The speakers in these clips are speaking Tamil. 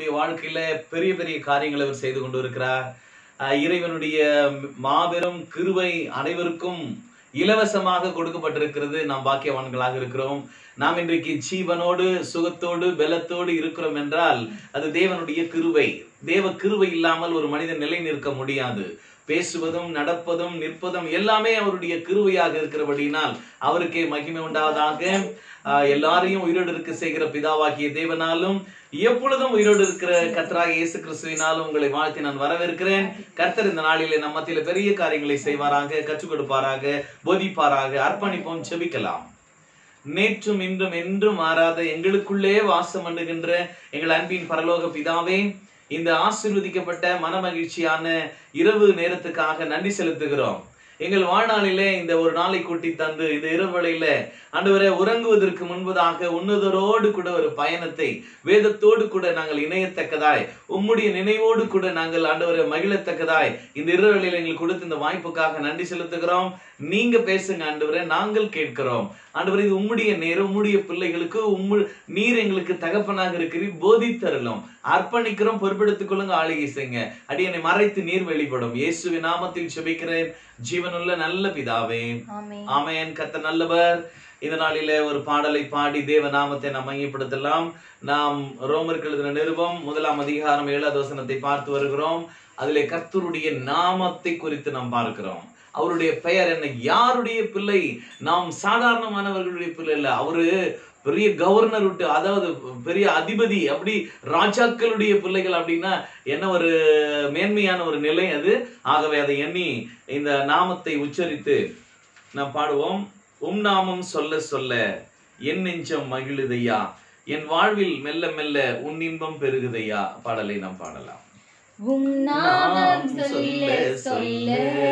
நம்முடைய வாழ்க்கையில பெரிய பெரிய காரியங்களை அவர் செய்து கொண்டு இருக்கிறார் அஹ் இறைவனுடைய மாபெரும் கிருபை அனைவருக்கும் இலவசமாக கொடுக்கப்பட்டிருக்கிறது நாம் பாக்கியவான்களாக இருக்கிறோம் நாம் இன்றைக்கு ஜீவனோடு சுகத்தோடு பலத்தோடு இருக்கிறோம் என்றால் அது தேவனுடைய கிருபை தேவ கிருபை இல்லாமல் ஒரு மனிதன் நிலை நிற்க முடியாது பேசுவதும் நடப்பதும் நிற்பதும் எல்லாமே அவருடைய கிருபையாக இருக்கிறபடியினால் அவருக்கே மகிமை உண்டாவதாக ஆஹ் எல்லாரையும் உயிரோடு இருக்க செய்கிற பிதாவாகிய தேவனாலும் எப்பொழுதும் உயிரோடு இருக்கிற கர்த்தராக இயேசு கிறிஸ்துவினாலும் உங்களை வாழ்த்தி நான் வரவேற்கிறேன் கர்த்தர் இந்த நாளிலே நம்ம மத்தியில பெரிய காரியங்களை செய்வாராக கற்றுக் கொடுப்பாராக போதிப்பாராக அர்ப்பணிப்போம் செபிக்கலாம் நேற்றும் இன்றும் என்றும் மாறாத எங்களுக்குள்ளே வாசம் பண்ணுகின்ற எங்கள் அன்பின் பரலோக பிதாவே இந்த ஆசீர்வதிக்கப்பட்ட மனமகிழ்ச்சியான இரவு நேரத்துக்காக நன்றி செலுத்துகிறோம் எங்கள் வாழ்நாளிலே இந்த ஒரு நாளை கூட்டி தந்து இந்த இரவு வேளையில ஆண்டவரே உறங்குவதற்கு முன்பதாக உன்னதரோடு கூட ஒரு பயணத்தை வேதத்தோடு கூட நாங்கள் இணையத்தக்கதாய் உம்முடைய நினைவோடு கூட நாங்கள் ஆண்டவரை மகிழத்தக்கதாய் இந்த இரவு வேளையில எங்களுக்கு கொடுத்த இந்த வாய்ப்புக்காக நன்றி செலுத்துகிறோம் நீங்க பேசுங்க ஆண்டவரே நாங்கள் கேட்கிறோம் ஆண்டவரே இது உம்முடைய நேரம் உம்முடைய பிள்ளைகளுக்கு உம்மு நீர் எங்களுக்கு தகப்பனாக இருக்கிறீர் போதித்தருளும் அர்ப்பணிக்கிறோம் பொறுப்பெடுத்துக் கொள்ளுங்க ஆளுகை செய்யுங்க அடியனை மறைத்து நீர் வெளிப்படும் இயேசுவின் நாமத்தில் செபிக்கிறேன் ஜீவனுள்ள நல்ல பிதாவே ஆமென் ஆமென் கத்த நல்லவர் இந்த நாளிலே ஒரு பாடலை பாடி தேவ நாமத்தை நாம் மையப்படுத்தலாம் நாம் ரோமருக்கு எழுதின நிருபம் முதலாம் அதிகாரம் ஏழாவது வசனத்தை பார்த்து வருகிறோம் அதிலே கர்த்தருடைய நாமத்தை குறித்து நாம் பார்க்கிறோம் அவருடைய பெயர் என்ன யாருடைய பிள்ளை நாம் சாதாரணமானவர்களுடைய பிள்ளை இல்ல அவரு பெரிய கவர்னர் விட்டு அதாவது பெரிய அதிபதி அப்படி ராஜாக்களுடைய பிள்ளைகள் அப்படின்னா என்ன ஒரு மேன்மையான ஒரு நிலை அது ஆகவே அதை எண்ணி இந்த நாமத்தை உச்சரித்து நாம் பாடுவோம் உம் நாமம் சொல்ல சொல்ல என் நெஞ்சம் மகிழுதையா என் வாழ்வில் மெல்ல மெல்ல உன் இன்பம் பெருகுதையா பாடலை நாம் பாடலாம் உம் நாமம் சொல்ல சொல்ல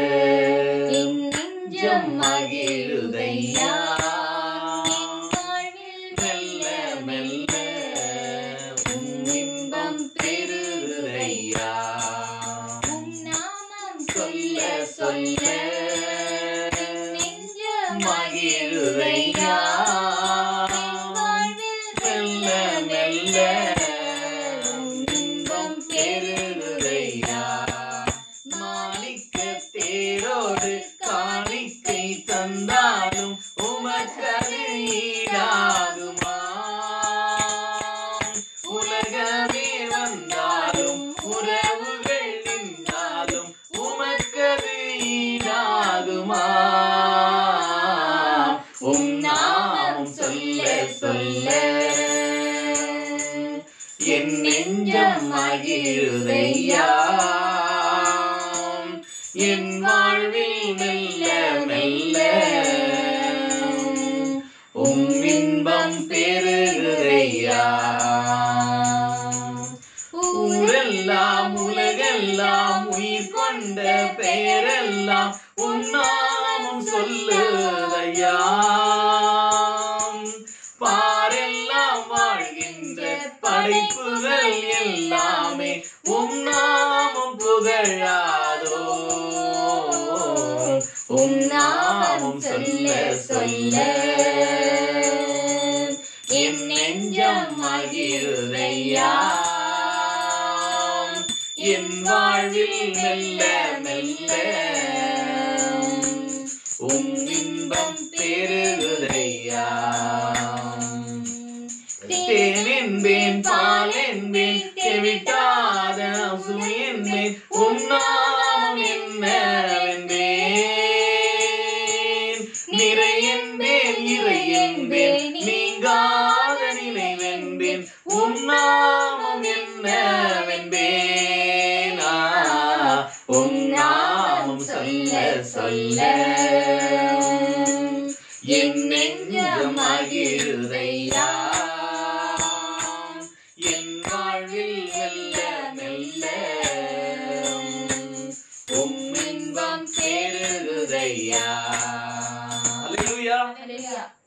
என் நெஞ்சம் மகிழுதையா என் வாழ்வில் மெல்ல மெல்ல உம் இன்பம் பெருகுதையா உம் நாமம் சொல்ல சொல்ல என் நெஞ்சம் மகிழுதையா என் வாழ்வில் மெல்ல மெல்ல உம் இன்பம் பெருகுதையா மாணிக்க தேரோடு காணிக்கை தந்தாலும் உமக்கது ஈடாகுமா உலகமே வந்தாலும் உறவுகள் நின்றாலும் உமக்கது ஈடாகுமா உம் நாமம் சொல்ல சொல்ல என் நெஞ்சம் மகிழுதையா என் வாழ்வில் மெல்ல மெல்ல உம் இன்பம் பெருகுதையா ஊரெல்லாம் உலகெல்லாம் உயிர் கொண்ட பெயரெல்லாம் உன் நாமம் சொல்லுதையா பாரெல்லாம் வாழ்கின்ற படைப்புகள் எல்லாமே உம் நாமம் புகழாதோ உம் நாமம் சொல்ல சொல்ல என் நெஞ்சம் மகிழுதையா என் வாழ்வில் மெல்ல மெல்ல உம் இன்பம் பெருகுதையா தேன் என்பேன் பால் என்பேன் தெவிட்டாத சுமை என்பேன் உம் நாமம் என்னவென்பேன் நிறை என்பேன் இறை என்பேன் நீங்காத நினைவென்பேன் உம் நாமம் என்னவென்பேன் ஆ, உம் நாமம் சொல்ல சொல்ல என் நெஞ்சம் மகிழுதையா என் வாழ்வில் மெல்ல மெல்ல உம் இன்பம் பெருகுதையா அல்லேலூயா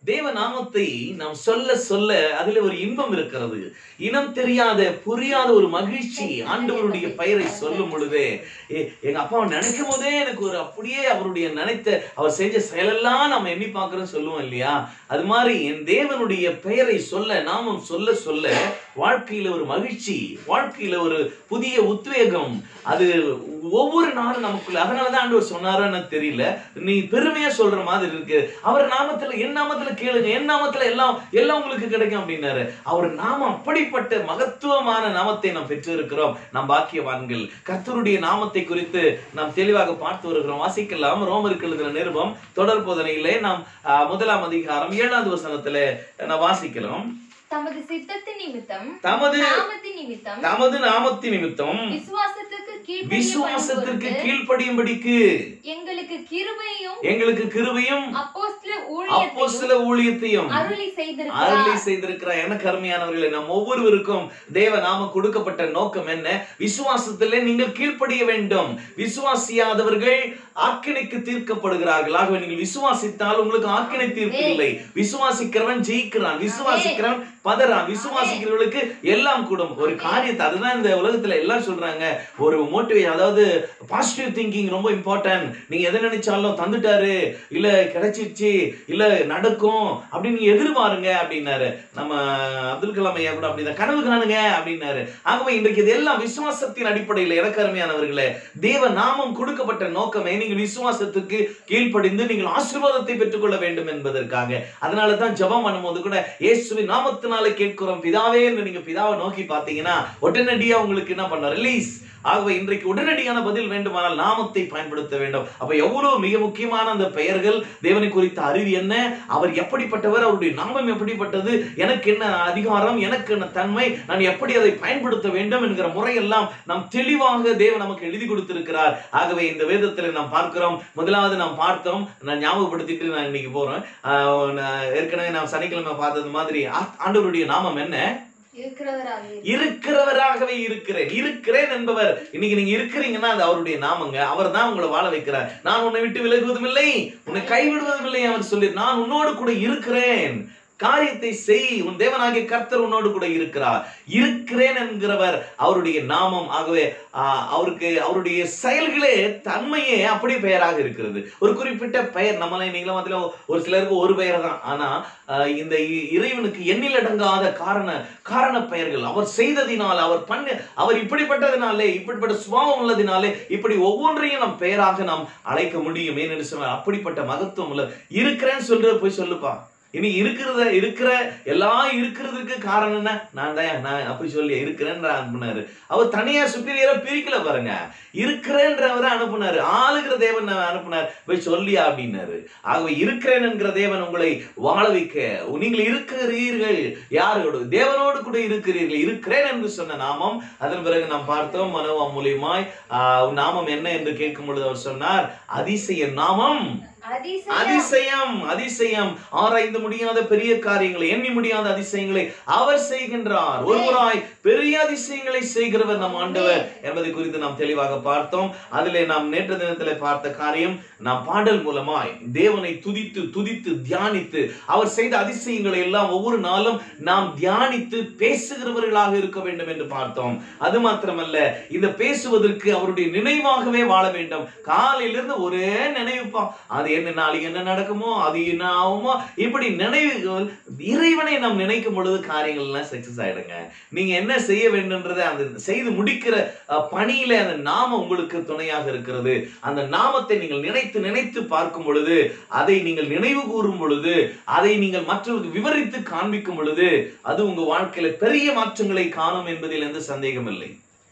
தேவ நாமத்தை நாம் சொல்ல சொல்ல அதுல ஒரு இன்பம் இருக்கிறது இனம் தெரியாத புரியாத ஒரு மகிழ்ச்சி ஆண்டவருடைய பெயரை சொல்லும் பொழுது எ- எங்க அப்பாவை நினைக்கும் போதே எனக்கு ஒரு அப்படியே அவருடைய நினைத்த அவர் செஞ்ச செயலெல்லாம் நம்ம எண்ணி பார்க்கிறோம் சொல்லுவோம் இல்லையா அது மாதிரி என் தேவனுடைய பெயரை சொல்ல நாமும் சொல்ல சொல்ல வாழ்க்கையில ஒரு மகிழ்ச்சி வாழ்க்கையில ஒரு புதிய உத்வேகம் அது ஒவ்வொரு நாளும் நமக்குள்ள அதனாலதான் ஆண்டவர் சொன்னாரோன்னு தெரியல நீ பெருமையா சொல்ற மாதிரி இருக்கு அவர் நாமத்துல என் நாமத்துல கேளுங்க என் நாமத்துல எல்லாம் எல்லாம் உங்களுக்கு கிடைக்கும் அப்படின்னாரு அவர் நாமம் அப்படிப்பட்ட மகத்துவமான நாமத்தை நாம் பெற்றிருக்கிறோம் நாம் பாக்கியவான்கள் கர்த்தருடைய நாமத்தை குறித்து நாம் தெளிவாக பார்த்து வருகிறோம் வாசிக்கலாம் ரோமருக்கு எழுதின நிருபம் தொடர் போதனையிலே நாம் ஆஹ், முதலாம் அதிகாரம் ஏழாவது வசனத்துல நாம் வாசிக்கலாம் தமது சித்தத்தின் நிமித்தம் தமது நாமத்தின் நிமித்தம் தமது நாமத்தின் நிமித்தம் விசுவாசத்துக்கு விசுவாசத்திற்கு கீழ்ப்படியும் கீழ்ப்படியும்படிக்கு எங்களுக்கு கிருபையும் எங்களுக்கு கிருபையும் அப்போஸ்தல அப்போ ஊழியத்தையும் சில ஊழியத்தையும் அருளி அருளி செய்திருக்கிறார் செய்திருக்கிறார் எனக்கு அருமையானவர்களே நம் ஒவ்வொருவருக்கும் தேவ நாம கொடுக்கப்பட்ட நோக்கம் என்ன விசுவாசத்திலே நீங்கள் கீழ்ப்படிய வேண்டும் விசுவாசியாதவர்கள் ஆக்கினைக்கு தீர்க்கப்படுகிறார்கள் ஆகவே நீங்கள் விசுவாசித்தால் உங்களுக்கு ஆக்கினை தீர்ப்பு இல்லை விசுவாசிக்கிறவன் ஜெயிக்கிறான் விசுவாசிக்கிறவன் பதறான் விசுவாசிக்கிறவர்களுக்கு எல்லாம் கூடும் ஒரு காரியத்தை அதுதான் இந்த உலகத்துல எல்லாம் சொல்றாங்க ஒரு மோட்டிவேட் அதாவது பாசிட்டிவ் திங்கிங் ரொம்ப இம்பார்ட்டன்ட் நீங்க எதை நினைச்சாலும் தந்துட்டாரு இல்ல கிடைச்சிருச்சு இல்ல நடக்கும் அப்படின்னு நீங்க எதிர்பாருங்க அப்படின்னாரு நம்ம அப்துல் கலாம் ஐயா கூட அப்படிதான் கனவு காணுங்க அப்படின்னாரு ஆகவே இன்றைக்கு இதெல்லாம் விசுவாசத்தின் அடிப்படையில் எனக்கு அருமையானவர்களே தேவ நாமம் கொடுக்கப்பட்ட நோக்கமே நீங்கள் விசுவாசத்துக்கு கீழ்ப்படிந்து நீங்கள் ஆசீர்வாதத்தை பெற்றுக்கொள்ள வேண்டும் என்பதற்காக அதனால தான் ஜெபம் பண்ணும்போது கூட இயேசுவின் நாமத்தினால கேட்கிறோம் பிதாவே என்று நீங்க பிதாவை நோக்கி பார்த்தீங்கன்னா உடனடியா உங்களுக்கு என்ன பண்ண ரிலீஸ் ஆகவே இன்றைக்கு உடனடியான பதில் வேண்டுமானால் நாமத்தை பயன்படுத்த வேண்டும் அப்ப எவ்வளவு மிக முக்கியமான அந்த பெயர்கள் தேவனை குறித்த அறிவு என்ன அவர் எப்படிப்பட்டவர் அவருடைய நாமம் எப்படிப்பட்டது எனக்கு என்ன அதிகாரம் எனக்கு என்ன தன்மை நான் எப்படி அதை பயன்படுத்த வேண்டும் என்கிற முறையெல்லாம் நாம் தெளிவாக தேவன் நமக்கு எழுதி கொடுத்திருக்கிறார் ஆகவே இந்த வேதத்தில் நாம் பார்க்கிறோம் முதலாவது நாம் பார்த்தோம் நான் ஞாபகப்படுத்திட்டு நான் இன்னைக்கு போறேன் ஆஹ் நான் ஏற்கனவே நான் சனிக்கிழமை பார்த்தது மாதிரி ஆ- ஆண்டவருடைய நாமம் என்ன இருக்கிறவராக இருக்கிறார். இருக்கிறவராகவே இருக்கிறேன் இருக்கிறேன் என்பவர் இன்னைக்கு நீங்க இருக்கிறீங்கன்னா அது அவருடைய நாமங்க அவர் தான் உங்களை வாழ வைக்கிறார் நான் உன்னை விட்டு விலகுவதும் இல்லை உன்னை கைவிடுவதும் இல்லை அவர் சொல்லி நான் உன்னோடு கூட இருக்கிறேன் காரியத்தை செய் உன் தேவனாகிய கர்த்தர் உன்னோடு கூட இருக்கிறார் இருக்கிறேன் என்கிறவர் அவருடைய நாமம் ஆகவே ஆஹ், அவருக்கு அவருடைய செயல்களே தன்மையே அப்படி பெயராக இருக்கிறது ஒரு குறிப்பிட்ட பெயர் நம்மளை நீங்களும் அதுல ஒரு சிலருக்கு ஒரு பெயர் தான் ஆனா ஆஹ், இந்த இ- இறைவனுக்கு எண்ணிலடங்காத காரண காரண பெயர்கள் அவர் செய்ததினால் அவர் பண்ண அவர் இப்படிப்பட்டதினாலே இப்படிப்பட்ட சுபாவம் உள்ளதினாலே இப்படி ஒவ்வொன்றையும் நம் பெயராக நாம் அழைக்க முடியும் ஏன்னு சொன்னால் அப்படிப்பட்ட மகத்துவம் உள்ள இருக்கிறேன்னு சொல்ற போய் சொல்லுப்பா இனி இருக்கிறத இருக்கிற எல்லாம் இருக்கிறதுக்கு காரணம் என்ன நான் தான் நான் அப்படி சொல்லி இருக்கிறேன்ற அனுப்புனாரு அவர் தனியா சுப்பீரியரா பிரிக்கல பாருங்க இருக்கிறேன்றவரை அனுப்புனாரு ஆளுகிற தேவன் அனுப்புனார் போய் சொல்லியா அப்படின்னாரு ஆகவே இருக்கிறேன் என்கிற தேவன் உங்களை வாழ வைக்க நீங்கள் இருக்கிறீர்கள் யாரோடு தேவனோடு கூட இருக்கிறீர்கள் இருக்கிறேன் என்று சொன்ன நாமம் அதன் பிறகு நாம் பார்த்தோம் மனோவா மூலியமாய் ஆஹ், நாமம் என்ன என்று கேட்கும் பொழுது அவர் சொன்னார் அதிசய நாமம் அதிசயம் அதிசயம் அதிசயம் ஆராய்ந்து முடியாத பெரிய காரியங்களை எண்ணி முடியாத அதிசயங்களை அவர் செய்கின்றார் ஒருவராய் பெரிய அதிசயங்களை செய்கிறவர் நம் ஆண்டவர் என்பதை குறித்து நாம் தெளிவாக பார்த்தோம் அதிலே நாம் நேற்று தினத்திலே பார்த்த காரியம் நாம் பாடல் மூலமாய் தேவனை துதித்து துதித்து தியானித்து அவர் செய்த அதிசயங்களை எல்லாம் ஒவ்வொரு நாளும் நாம் தியானித்து பேசுகிறவர்களாக இருக்க வேண்டும் என்று பார்த்தோம் அது மாத்திரமல்ல இந்த பேசுவதற்கு அவருடைய நினைவாகவே வாழ வேண்டும் காலையிலிருந்து ஒரே நினைவுப்பா அது என்ன நாளைக்கு என்ன நடக்குமோ அது என்ன ஆகுமோ இப்படி நினைவுகள் இறைவனை நாம் நினைக்கும் பொழுது காரியங்கள் எல்லாம் சக்சஸ் ஆயிடுங்க நீங்க என்ன செய்ய வேண்டும்ன்றதை அந்த செய்து முடிக்கிற அஹ், பணியில அந்த நாமம் உங்களுக்கு துணையாக இருக்கிறது அந்த நாமத்தை நீங்கள் நினைத்து நினைத்து பார்க்கும் பொழுது அதை நீங்கள் நினைவு கூறும் பொழுது அதை நீங்கள் மற்றவர்களுக்கு விவரித்து காண்பிக்கும் பொழுது அது உங்க வாழ்க்கையில பெரிய மாற்றங்களை காணும் என்பதில் எந்த சந்தேகம் இல்லை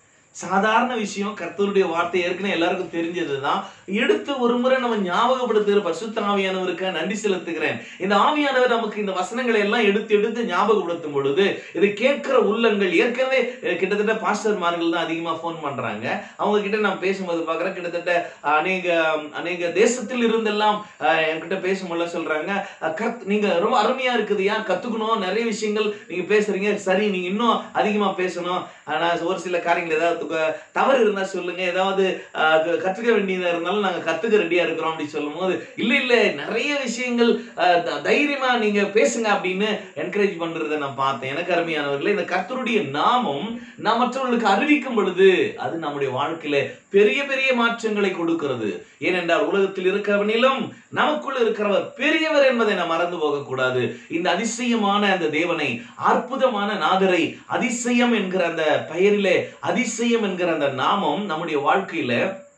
சாதாரண விஷயம் கர்த்தருடைய வார்த்தை ஏற்கனவே எல்லாருக்கும் தெரிஞ்சதுதான் எடுத்து ஒரு முறை நம்ம ஞாபகப்படுத்துகிற பரிசுத்த ஆவியானவருக்கு நன்றி செலுத்துகிறேன் இந்த ஆவியானவர் நமக்கு இந்த வசனங்களை எல்லாம் எடுத்து எடுத்து ஞாபகப்படுத்தும் பொழுது இதை கேட்கிற உள்ளங்கள் ஏற்கனவே அஹ், கிட்டத்தட்ட பாஸ்டர்மார்கள் தான் அதிகமா ஃபோன் பண்றாங்க அவங்க கிட்ட நான் பேசும்போது பார்க்குறேன் கிட்டத்தட்ட அநேக அநேக தேசத்தில் இருந்தெல்லாம் அஹ், என்கிட்ட பேசும்போது சொல்றாங்க அஹ், கர்த் நீங்க ரொம்ப அருமையா இருக்குது ஏன் கத்துக்கணும் நிறைய விஷயங்கள் நீங்க பேசுறீங்க சரி நீங்க இன்னும் அதிகமா பேசணும் ஆனா ஒரு சில காரியங்கள் ஏதாவது க- தவறு இருந்தா சொல்லுங்க ஏதாவது ஆஹ், க- கத்துக்க வேண்டியதா இருந்தாலும் நாங்க கத்துக்க ரெடியா இருக்கிறோம் அப்படி சொல்லும் போது இல்ல இல்ல நிறைய விஷயங்கள் ஆஹ், த- தைரியமா நீங்க பேசுங்க அப்படின்னு என்கரேஜ் பண்றதை நான் பார்த்தேன் எனக்கு அருமையானவர்களே இந்த கர்த்தருடைய நாமம் நாம் மற்றவர்களுக்கு அறிவிக்கும் பொழுது அது நம்முடைய வாழ்க்கையில பெரிய பெரிய மாற்றங்களை கொடுக்கிறது ஏனென்றால் உலகத்தில் இருக்கிறவனிலும் நமக்குள் இருக்கிறவர் பெரியவர் என்பதை நாம் மறந்து போகக்கூடாது இந்த அதிசயமான அந்த தேவனை அற்புதமான நாதரை அதிசயம் என்கிற அந்த பெயரிலே அதிசயம் என்கிற அந்த நாமம் நம்முடைய வாழ்க்கையில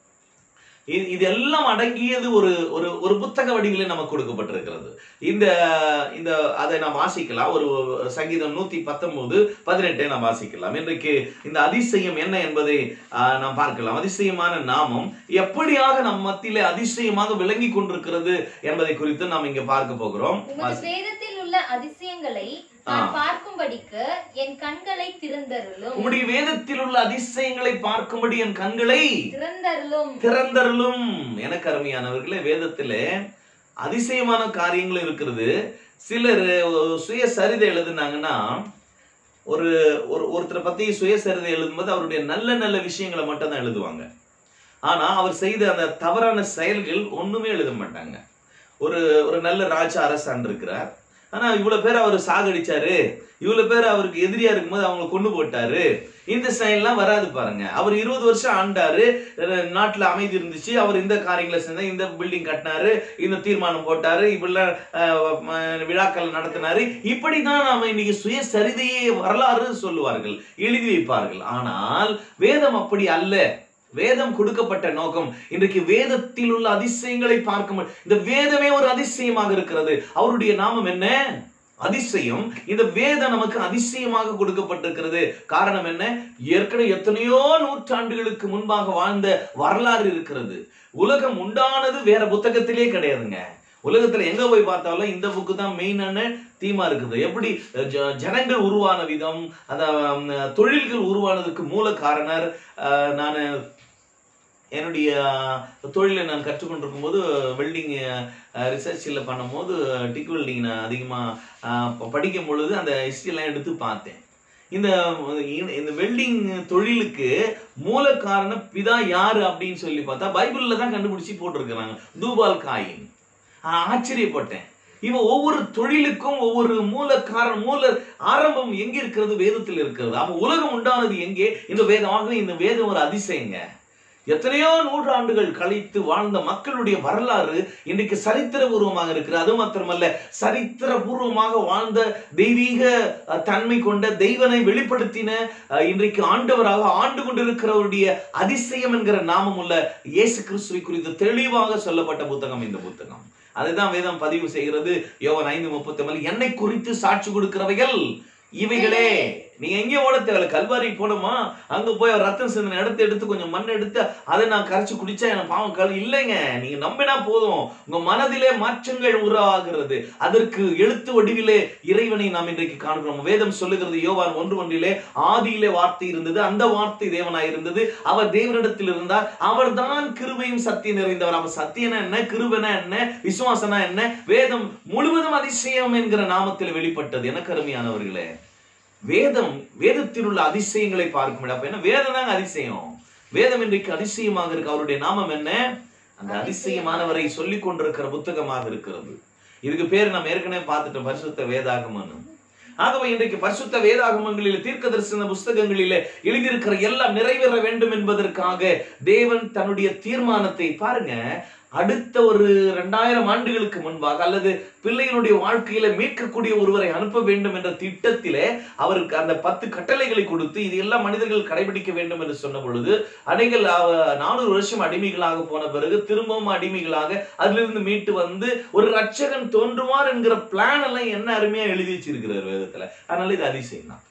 இது இதெல்லாம் அடங்கியது ஒரு ஒரு ஒரு புத்தக வடிவிலே நமக்கு கொடுக்கப்பட்டிருக்கிறது இந்த இந்த அதை நாம் வாசிக்கலாம் ஒரு சங்கீதம் நூத்தி பத்தொன்பது பதினெட்டை நாம் வாசிக்கலாம் இன்றைக்கு இந்த அதிசயம் என்ன என்பதை ஆஹ், நாம் பார்க்கலாம் அதிசயமான நாமம் எப்படியாக நம் மத்தியிலே அதிசயமாக விளங்கி கொண்டிருக்கிறது என்பதை குறித்து நாம் இங்க பார்க்க போகிறோம் உமது வேதத்தில் உள்ள அதிசயங்களை நான் பார்க்கும்படிக்கு என் கண்களை திறந்தருளும் உம்முடைய வேதத்தில் உள்ள அதிசயங்களை பார்க்கும்படி என் கண்களை திறந்தருளும் திறந்தருளும் எனக்கு அருமையானவர்களே வேதத்திலே அதிசயமான காரியங்களும் இருக்கிறது சிலர் சுயசரிதை எழுதுனாங்கன்னா ஒரு ஒரு ஒருத்தரை பத்தி சுயசரிதை எழுதும்போது அவருடைய நல்ல நல்ல விஷயங்களை மட்டும் தான் எழுதுவாங்க ஆனா அவர் செய்த அந்த தவறான செயல்கள் ஒண்ணுமே எழுத மாட்டாங்க ஒரு ஒரு நல்ல ராஜா அரசாண்டு இருக்கிறார் ஆனா இவ்வளவு பேர் அவர் சாகடிச்சாரு இவ்வளவு பேர் அவருக்கு எதிரியா இருக்கும்போது அவங்களை கொண்டு போட்டாரு இந்த செயல்லாம் வராது பாருங்க அவர் இருபது வருஷம் ஆண்டாரு அஹ் நாட்டுல அமைதி இருந்துச்சு அவர் இந்த காரியங்களை செஞ்சா இந்த பில்டிங் கட்டினாரு இந்த தீர்மானம் போட்டாரு இப்படிலாம் அஹ், ம- விழாக்கள் நடத்தினாரு இப்படிதான் நாம இன்னைக்கு சுயசரிதையை வரலாறு சொல்லுவார்கள் எழுதி வைப்பார்கள் ஆனால் வேதம் அப்படி அல்ல வேதம் கொடுக்கப்பட்ட நோக்கம் இன்றைக்கு வேதத்தில் உள்ள அதிசயங்களை பார்க்க மு- இந்த வேதமே ஒரு அதிசயமாக இருக்கிறது அவருடைய நாமம் என்ன அதிசயம் இந்த வேதம் நமக்கு அதிசயமாக கொடுக்கப்பட்டிருக்கிறது காரணம் என்ன ஏற்கனவே எத்தனையோ நூற்றாண்டுகளுக்கு முன்பாக வாழ்ந்த வரலாறு இருக்கிறது உலகம் உண்டானது வேற புத்தகத்திலே கிடையாதுங்க உலகத்துல எங்க போய் பார்த்தாலும் இந்த புக்கு தான் மெயினான தீமா இருக்குது எப்படி ஜ- ஜனங்கள் உருவான விதம் அந்த ம், தொழில்கள் உருவானதுக்கு மூல காரணர் நான் என்னுடைய தொழிலை நான் கற்றுக்கொண்டிருக்கும் போது வெல்டிங் ரிசர்ச்சில் பண்ணும்போது டிக் வெல்டிங் நான் அதிகமாக படிக்கும் பொழுது அந்த ஹிஸ்ட்ரியெல்லாம் எடுத்து பார்த்தேன் இந்த இந்த வெல்டிங் தொழிலுக்கு மூல காரணம் பிதா யாரு அப்படின்னு சொல்லி பார்த்தா பைபிள்ல தான் கண்டுபிடிச்சு போட்டிருக்கிறாங்க தூபால் காயின் ஆஹ் ஆச்சரியப்பட்டேன் இவன் ஒவ்வொரு தொழிலுக்கும் ஒவ்வொரு மூல காரணம் மூல ஆரம்பம் எங்க இருக்கிறது வேதத்தில் இருக்கிறது அப்ப உலகம் உண்டானது எங்கே இந்த வேதம் ஆகவே இந்த வேதம் ஒரு அதிசயங்க எத்தனையோ நூற்றாண்டுகள் கழித்து வாழ்ந்த மக்களுடைய வரலாறு இன்றைக்கு சரித்திர பூர்வமாக இருக்கிறது அது மாத்திரமல்ல சரித்திர பூர்வமாக வாழ்ந்த தெய்வீக அஹ், தன்மை கொண்ட தெய்வனை வெளிப்படுத்தின அஹ், இன்றைக்கு ஆண்டவராக ஆண்டு கொண்டிருக்கிறவருடைய அதிசயம் என்கிற நாமம் உள்ள இயேசு கிறிஸ்துவை குறித்து தெளிவாக சொல்லப்பட்ட புத்தகம் இந்த புத்தகம் அதுதான் வேதம் பதிவு செய்கிறது யோவன் ஐந்து முப்பத்தி ஒன்பது என்னை குறித்து சாட்சி கொடுக்கிறவைகள் இவைகளே நீங்க எங்கேயும் ஓட தேவையில்ல கல்வாரி போனோமா அங்க போய் அவர் ரத்தம் சிந்தின இடத்த எடுத்து கொஞ்சம் மண் எடுத்து அதை நான் கரைச்சு குடிச்சா எனக்கு பாவம் கல் இல்லைங்க நீங்க நம்பினா போதும் உங்க மனதிலே மாற்றங்கள் உருவாகிறது அதற்கு எழுத்து வடிவிலே இறைவனை நாம் இன்றைக்கு காண்கிறோம் வேதம் சொல்லுகிறது யோவான் ஒன்று ஒன்றிலே ஆதியிலே வார்த்தை இருந்தது அந்த வார்த்தை தேவனாய் இருந்தது அவர் தேவனிடத்தில் இருந்தார் அவர்தான் கிருபையும் சத்தியம் நிறைந்தவர் அவர் சத்தியனா என்ன கிருபனா என்ன விசுவாசனா என்ன வேதம் முழுவதும் அதிசயம் என்கிற நாமத்தில் வெளிப்பட்டது எனக்கு அருமையானவர்களே வேதம் வேதத்தில் உள்ள அதிசயங்களை பார்க்கும் அப்ப என்ன வேதம் தாங்க அதிசயம் வேதம் இன்றைக்கு அதிசயமாக இருக்கு அவருடைய நாமம் என்ன அந்த அதிசயமானவரை சொல்லிக் கொண்டிருக்கிற புத்தகமாக இருக்கிறது இதுக்கு பேர் நம்ம ஏற்கனவே பார்த்துட்டோம் பரிசுத்த வேதாகமம் ஆகவே இன்றைக்கு பரிசுத்த வேதாகமங்களில் தீர்க்க தரிசன புஸ்தகங்களிலே எழுதியிருக்கிற எல்லாம் நிறைவேற வேண்டும் என்பதற்காக தேவன் தன்னுடைய தீர்மானத்தை பாருங்க அடுத்த ஒரு ரெண்டாயிரம் ஆண்டுகளுக்கு முன்பாக அல்லது பிள்ளைகளுடைய வாழ்க்கையில மீட்கக்கூடிய ஒருவரை அனுப்ப வேண்டும் என்ற திட்டத்திலே அவருக்கு அந்த பத்து கட்டளைகளை கொடுத்து இது எல்லாம் மனிதர்கள் கடைபிடிக்க வேண்டும் என்று சொன்ன பொழுது அனைகள் நானூறு வருஷம் அடிமைகளாக போன பிறகு திரும்பவும் அடிமைகளாக அதிலிருந்து மீட்டு வந்து ஒரு ரட்சகன் தோன்றுவார் என்கிற பிளான் எல்லாம் என்ன அருமையா எழுதி வச்சிருக்கிறார் வேதத்துல அதனால இது அதிசயம் தான்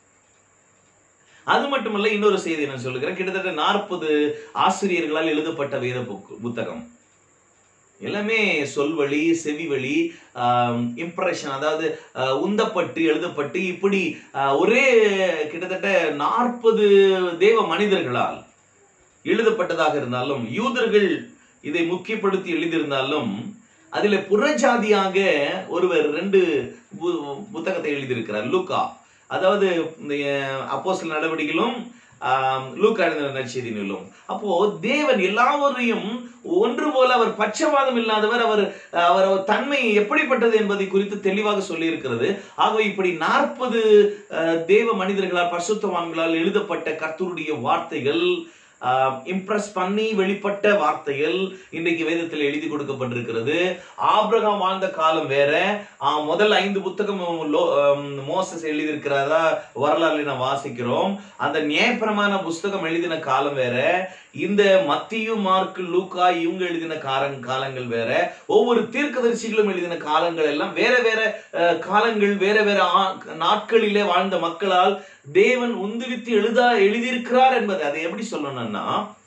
அது மட்டுமல்ல இன்னொரு செய்தி நான் சொல்லுகிறேன் கிட்டத்தட்ட நாற்பது ஆசிரியர்களால் எழுதப்பட்ட வேத புக்கு- புத்தகம் எல்லாமே சொல்வழி செவிவழி இம்ப்ரெஷன் அதாவது ஆஹ், உந்தப்பட்டு எழுதப்பட்டு இப்படி ஆஹ், ஒரே கிட்டத்தட்ட நாற்பது தேவ மனிதர்களால் எழுதப்பட்டதாக இருந்தாலும் யூதர்கள் இதை முக்கியப்படுத்தி எழுதியிருந்தாலும் அதில் புறஜாதியாக ஒருவர் ரெண்டு பு- புத்தகத்தை எழுதியிருக்கிறார் லூக்கா அதாவது இந்த அப்போஸ்தல நடவடிக்கைகளும் ஆம், லூக்கா எழுதின நற்செய்தியிலும் அப்போ தேவன் எல்லாவரையும் ஒன்று போல அவர் பட்சவாதம் இல்லாதவர் அவர் அவர் அவர் தன்மை எப்படிப்பட்டது என்பதை குறித்து தெளிவாக சொல்லி இருக்கிறது ஆகவே இப்படி நாற்பது தேவ மனிதர்களால் பரிசுத்தவான்களால் எழுதப்பட்ட கர்த்தருடைய வார்த்தைகள் இம்ப்ரெஸ் பண்ணி வெளிப்பட்ட வார்த்தைகள் இன்றைக்கு வேதத்தில் எழுதி கொடுக்கப்பட்டிருக்கிறது ஆபிரகாம் வாழ்ந்த காலம் வேற ஆஹ், முதல் ஐந்து புத்தகம் லோ- ஆம், மோசஸ் எழுதியிருக்கிறதா வரலாறு நான் வாசிக்கிறோம் அந்த நியாயப்பிரமாண புஸ்தகம் எழுதின காலம் வேற இந்த மத்தியு மார்க் லூக்கா இவங்க எழுதின காரங் காலங்கள் வேற ஒவ்வொரு தீர்க்கதரிசிகளும் எழுதின காலங்கள் எல்லாம் வேற வேற அஹ், காலங்கள் வேற வேற ஆ- நாட்களிலே வாழ்ந்த மக்களால் தேவன் உந்துவித்து எழுதா எழுதியிருக்கிறார் என்பதை அதை எப்படி சொல்லணும்னா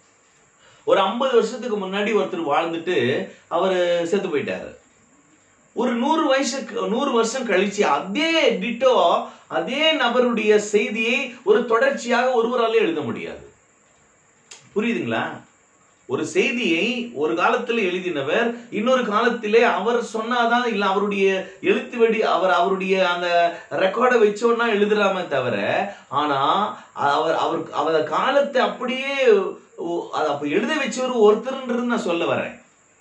ஒரு ஐம்பது வருஷத்துக்கு முன்னாடி ஒருத்தர் வாழ்ந்துட்டு அவர் செத்து போயிட்டாரு ஒரு நூறு வயசுக்கு நூறு வருஷம் கழிச்சு அதே டிட்டோ அதே நபருடைய செய்தியை ஒரு தொடர்ச்சியாக ஒருவராலே எழுத முடியாது புரியுதுங்களா ஒரு செய்தியை ஒரு காலத்தில் எழுதினவர் இன்னொரு காலத்திலே அவர் சொன்னாதான் இல்ல அவருடைய எழுத்து வெடி அவர் அவருடைய அந்த ரெக்கார்டை வச்சோன்னா எழுதுறாமே தவிர ஆனா அவர் அவர் அவர் காலத்தை அப்படியே ஓ- அது அப்ப எழுத வச்சவர் ஒருத்தர்ன்றது நான் சொல்ல வரேன்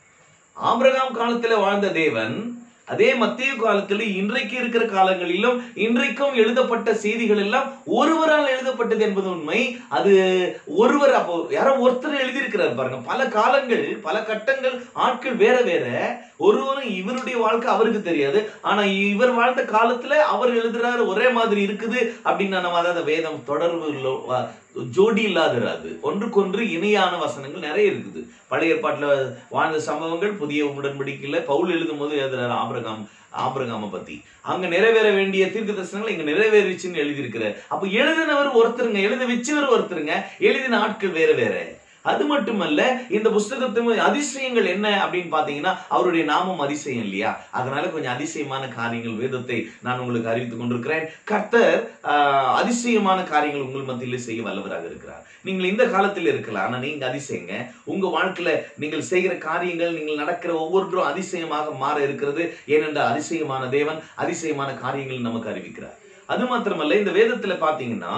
ஆபிரகாம் காலத்துல வாழ்ந்த தேவன் அதே மத்திய காலத்தில் இன்றைக்கு இருக்கிற காலங்களிலும் இன்றைக்கும் எழுதப்பட்ட செய்திகள் எல்லாம் ஒருவரால் எழுதப்பட்டது என்பது உண்மை அது ஒருவர் அப்போ யாரோ ஒருத்தர் எழுதியிருக்கிறார் பாருங்க பல காலங்கள் பல கட்டங்கள் ஆட்கள் வேற வேற ஒருவரும் இவருடைய வாழ்க்கை அவருக்கு தெரியாது ஆனா இவர் வாழ்ந்த காலத்துல அவர் எழுதுறாரு ஒரே மாதிரி இருக்குது அப்படின்னா நம்ம அதாவது வேதம் தொடர்பு இல்ல- வ- ஜோடி இல்லாதது ஒன்றுக்கொன்று இணையான வசனங்கள் நிறைய இருக்குது பழைய ஏற்பாட்டுல வாழ்ந்த சம்பவங்கள் புதிய உடன்படிக்கையில பவுல் எழுதும் போது எழுதுறாரு ஆபிரகாம் ஆபிரகாம பத்தி அங்க நிறைவேற வேண்டிய தீர்க்க தரிசனங்கள் இங்க நிறைவேறிச்சுன்னு எழுதியிருக்கிறார் அப்ப எழுதினவர் ஒருத்தருங்க எழுத வச்சவர் ஒருத்தருங்க எழுதின ஆட்கள் வேற வேற அது மட்டுமல்ல இந்த புஸ்தகத்தின் அதிசயங்கள் என்ன அப்படின்னு பாத்தீங்கன்னா அவருடைய நாமம் அதிசயம் இல்லையா அதனால கொஞ்சம் அதிசயமான காரியங்கள் வேதத்தை நான் உங்களுக்கு அறிவித்துக் கொண்டிருக்கிறேன் கர்த்தர் ஆஹ், அதிசயமான காரியங்கள் உங்கள் மத்தியிலே செய்ய வல்லவராக இருக்கிறார் நீங்கள் இந்த காலத்தில் இருக்கலாம் ஆனா நீங்க அதிசயங்க உங்க வாழ்க்கையில நீங்கள் செய்கிற காரியங்கள் நீங்கள் நடக்கிற ஒவ்வொன்றும் அதிசயமாக மாற இருக்கிறது ஏனென்றால் அதிசயமான தேவன் அதிசயமான காரியங்கள் நமக்கு அறிவிக்கிறார் அது மாத்திரமல்ல இந்த வேதத்துல பாத்தீங்கன்னா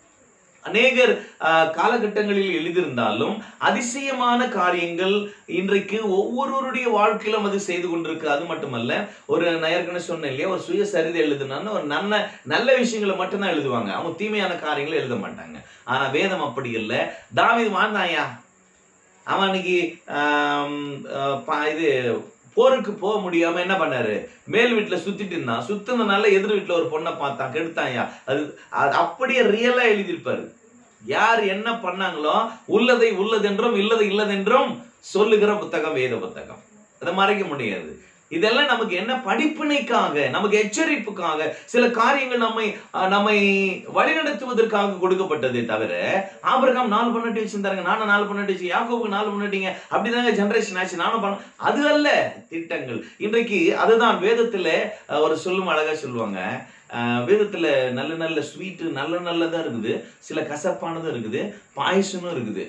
அநேகர் ஆஹ், காலகட்டங்களில் எழுதியிருந்தாலும் அதிசயமான காரியங்கள் இன்றைக்கு ஒவ்வொருவருடைய வாழ்க்கையிலும் அது செய்து கொண்டிருக்கு அது மட்டுமல்ல ஒரு நான் ஏற்கனவே சொன்னேன் இல்லையா ஒரு சுயசரிதை எழுதுனான்னு ஒரு நல்ல நல்ல விஷயங்களை மட்டும்தான் எழுதுவாங்க அவங்க தீமையான காரியங்களை எழுத மாட்டாங்க ஆனா வேதம் அப்படி இல்லை தாவீது வாழ்ந்தாயா அவன் அன்னைக்கு ஆம், ஆஹ், பா- இது போருக்கு போக முடியாம என்ன பண்ணாரு மேல் வீட்டுல சுத்திட்டு இருந்தான் சுத்தினதுனால எதிர் வீட்டுல ஒரு பொண்ணை பார்த்தான் கெடுத்தான்யா அது அது அப்படியே ரியலா எழுதியிருப்பாரு யார் என்ன பண்ணாங்களோ உள்ளதை உள்ளதென்றும் இல்லதை இல்லதென்றும் சொல்லுகிற புத்தகம் வேத புத்தகம் அதை மறைக்க முடியாது இதெல்லாம் நமக்கு என்ன படிப்பினைக்காக நமக்கு எச்சரிப்புக்காக சில காரியங்கள் நம்மை அஹ், நம்மை வழிநடத்துவதற்காக கொடுக்கப்பட்டதே தவிர ஆபிரகாம் நாலு பண்ணட்டு வச்சிருந்தாருங்க நானும் நாலு பண்ணட்டு வச்சு யாக்கோபுக்கு நாலு பண்ணட்டீங்க அப்படிதாங்க ஜெனரேஷன் ஆச்சு நானும் பண்ண அது அல்ல திட்டங்கள் இன்றைக்கு அதுதான் வேதத்துல அஹ், ஒரு சொல்லும் அழகா சொல்லுவாங்க அஹ், வேதத்துல நல்ல நல்ல ஸ்வீட்டு நல்ல நல்லதா இருக்குது சில கசப்பானதும் இருக்குது பாயசமும் இருக்குது